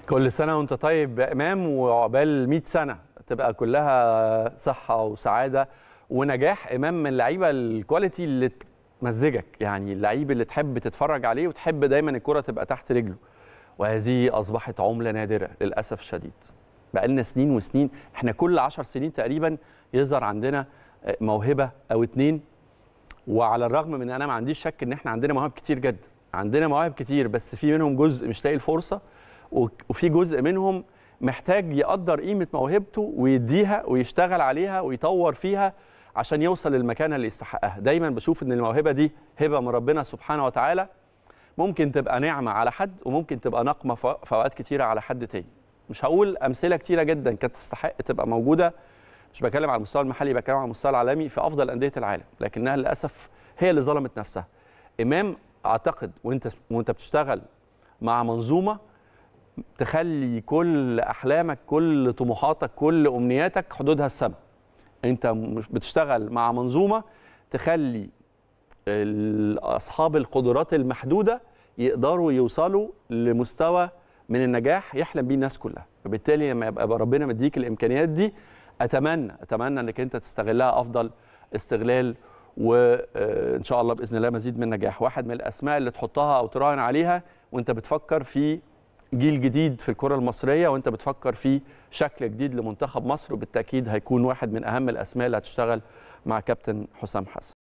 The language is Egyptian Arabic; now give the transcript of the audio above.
كل سنة وانت طيب يا إمام وعقبال 100 سنة تبقى كلها صحة وسعادة ونجاح إمام من اللعيبة الكواليتي اللي تمزجك يعني اللعيب اللي تحب تتفرج عليه وتحب دايما الكرة تبقى تحت رجله وهذه أصبحت عملة نادرة للأسف الشديد بقالنا سنين وسنين احنا كل 10 سنين تقريبا يظهر عندنا موهبة أو اتنين وعلى الرغم من ان انا ما عنديش شك ان احنا عندنا مواهب كتير جدا عندنا مواهب كتير بس في منهم جزء مش لاقي الفرصه وفي جزء منهم محتاج يقدر قيمه موهبته ويديها ويشتغل عليها ويطور فيها عشان يوصل للمكانه اللي يستحقها دايما بشوف ان الموهبه دي هبه من ربنا سبحانه وتعالى ممكن تبقى نعمه على حد وممكن تبقى نقمه في اوقات كتيره على حد تاني مش هقول امثله كتيره جدا كانت تستحق تبقى موجوده مش بتكلم على المستوى المحلي بتكلم على المستوى العالمي في افضل انديه العالم لكنها للاسف هي اللي ظلمت نفسها امام اعتقد وانت وانت بتشتغل مع منظومه تخلي كل احلامك كل طموحاتك كل امنياتك حدودها السماء انت مش بتشتغل مع منظومه تخلي اصحاب القدرات المحدوده يقدروا يوصلوا لمستوى من النجاح يحلم بيه الناس كلها وبالتالي لما يبقى ربنا مديك الامكانيات دي اتمنى اتمنى انك انت تستغلها افضل استغلال وان شاء الله باذن الله مزيد من النجاح واحد من الاسماء اللي تحطها او تراهن عليها وانت بتفكر في جيل جديد في الكره المصريه وانت بتفكر في شكل جديد لمنتخب مصر وبالتاكيد هيكون واحد من اهم الاسماء اللي هتشتغل مع كابتن حسام حسن